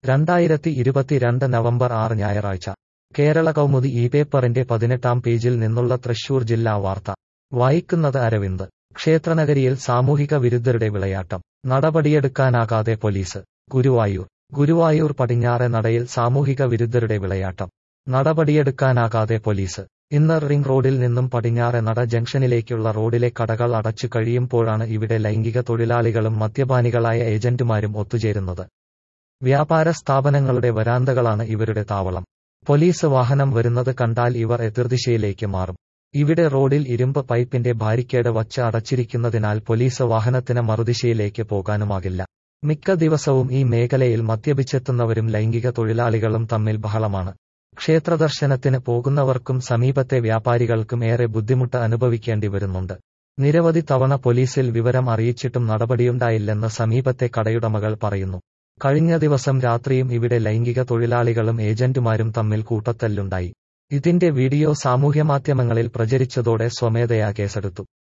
രണ്ടായിരത്തി ഇരുപത്തിരണ്ട് നവംബർ ആറ് ഞായറാഴ്ച കേരള കൗമുദി ഈ പേപ്പറിന്റെ പതിനെട്ടാം പേജിൽ നിന്നുള്ള തൃശൂർ ജില്ലാ വാർത്ത വായിക്കുന്നത് അരവിന്ദ് ക്ഷേത്രനഗരിയിൽ സാമൂഹിക വിരുദ്ധരുടെ വിളയാട്ടം നടപടിയെടുക്കാനാകാതെ പോലീസ് ഗുരുവായൂർ ഗുരുവായൂർ പടിഞ്ഞാറെ നടയിൽ സാമൂഹിക വിരുദ്ധരുടെ വിളയാട്ടം നടപടിയെടുക്കാനാകാതെ പോലീസ് ഇന്നർ റിംഗ് റോഡിൽ നിന്നും പടിഞ്ഞാറെ നട ജംഗ്ഷനിലേക്കുള്ള റോഡിലെ കടകൾ അടച്ചു കഴിയുമ്പോഴാണ് ഇവിടെ ലൈംഗിക തൊഴിലാളികളും മദ്യപാനികളായ ഏജന്റുമാരും ഒത്തുചേരുന്നത് വ്യാപാര സ്ഥാപനങ്ങളുടെ വരാന്തകളാണ് ഇവരുടെ താവളം പോലീസ് വാഹനം വരുന്നത് കണ്ടാൽ ഇവർ എതിർദിശയിലേക്ക് മാറും ഇവിടെ റോഡിൽ ഇരുമ്പ് പൈപ്പിന്റെ ബാരിക്കേഡ് വച്ച് അടച്ചിരിക്കുന്നതിനാൽ പോലീസ് വാഹനത്തിന് മറുദിശയിലേക്ക് പോകാനുമാകില്ല മിക്ക ദിവസവും ഈ മേഖലയിൽ മദ്യപിച്ചെത്തുന്നവരും ലൈംഗിക തൊഴിലാളികളും തമ്മിൽ ബഹളമാണ് ക്ഷേത്രദർശനത്തിന് പോകുന്നവർക്കും സമീപത്തെ വ്യാപാരികൾക്കും ഏറെ ബുദ്ധിമുട്ട് അനുഭവിക്കേണ്ടി വരുന്നുണ്ട് നിരവധി തവണ പോലീസിൽ വിവരം അറിയിച്ചിട്ടും നടപടിയുണ്ടായില്ലെന്ന് സമീപത്തെ കടയുടമകൾ പറയുന്നു കഴിഞ്ഞ ദിവസം രാത്രിയും ഇവിടെ ലൈംഗിക തൊഴിലാളികളും ഏജന്റുമാരും തമ്മിൽ കൂട്ടത്തല്ലുണ്ടായി ഇതിന്റെ വീഡിയോ സാമൂഹ്യമാധ്യമങ്ങളിൽ പ്രചരിച്ചതോടെ സ്വമേധയാ കേസെടുത്തു